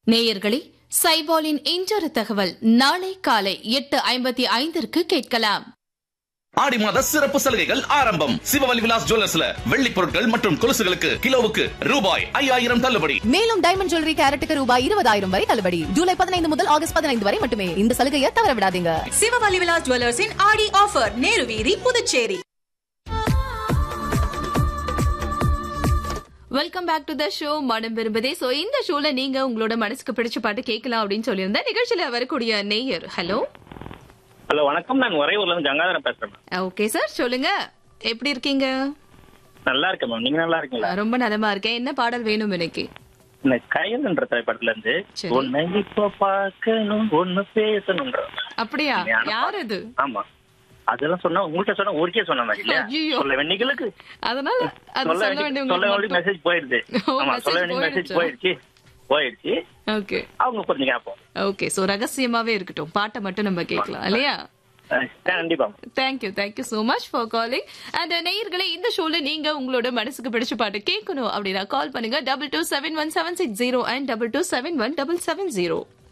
நேயர்களே சைபாலின் இன்றொரு தகவல் நாளை காலை எட்டு ஐம்பத்தி ஐந்திற்கு கேட்கலாம் ஆடி மாத சிறப்பு சலுகைகள் ஆரம்பம் சிவவலி விலாஸ் ஜுவல்லர்ஸ்ல வெள்ளி பொருட்கள் மற்றும் கொலுசுகளுக்கு கிலோவுக்கு ரூபாய் ஐயாயிரம் தள்ளுபடி மேலும் டைமண்ட் ஜுவல்லரி கேரட்டுக்கு ரூபாய் இருபதாயிரம் வரை தள்ளுபடி ஜூலை பதினைந்து முதல் ஆகஸ்ட் பதினைந்து வரை மட்டுமே இந்த சலுகையை தவற விடாதீங்க சிவவலி விலாஸ் ஜுவல்லர்ஸின் ஆடி ஆஃபர் நேரு வீதி Puducherry welcome back to the show மனம் விரும்பதே சோ இந்த ஷோல நீங்க உங்களோட மனசுக்கு பிடிச்ச பாட்டு கேட்கலாம் அப்படின்னு சொல்லியிருந்தேன் நிகழ்ச்சியில வரக்கூடிய நேயர் ஹலோ ஹலோ வணக்கம் நான் உறையூர்ல இருந்து கங்காதரன் பேசுறேன் மேம். ஓகே சார் சொல்லுங்க எப்படி இருக்கீங்க நல்லா இருக்கேன் மேம் நீங்க நல்லா இருக்கீங்களா ரொம்ப நலமா இருக்கேன் என்ன பாடல் வேணும் எனக்கு இந்த கையல்ன்ற திரைப்படத்துல இருந்து சரி. ஒன்னு இப்ப பார்க்கணும் ஒன்னு பேசணும்ன்ற அப்படியா யார் அது ஆமா அதெல்லாம் சொன்னா உங்கள்கிட்ட சொன்னா ஊருக்கே சொன்ன மாதிரி இல்லையா ஐயையோ. சொல்ல வேண்டியங்களுக்கு அதனால அது சொல்ல சொல்ல வேண்டிய வேண்டிய சொல்ல வேண்டிய மெசேஜ் போயிடுது ஓ, ஆமா message சொல்ல வேண்டிய மெசேஜ் போயிடுச்சா? போயிடுச்சு போயிடுச்சு ஓகே அவங்க கொஞ்சம் கேட்போம் ஓகே சோ ரகசியமாவே இருக்கட்டும் பாட்டை மட்டும் நம்ம கேட்கலாம் இல்லையா அஹ் கண்டிப்பா thank you thank you so much for calling and நேயர்களே இந்த ஷோல நீங்க உங்களோட மனசுக்கு பிடிச்ச பாட்டு கேட்கணும் அப்படின்னா கால் பண்ணுங்க double two seven one seven six zero and double two seven one double seven zero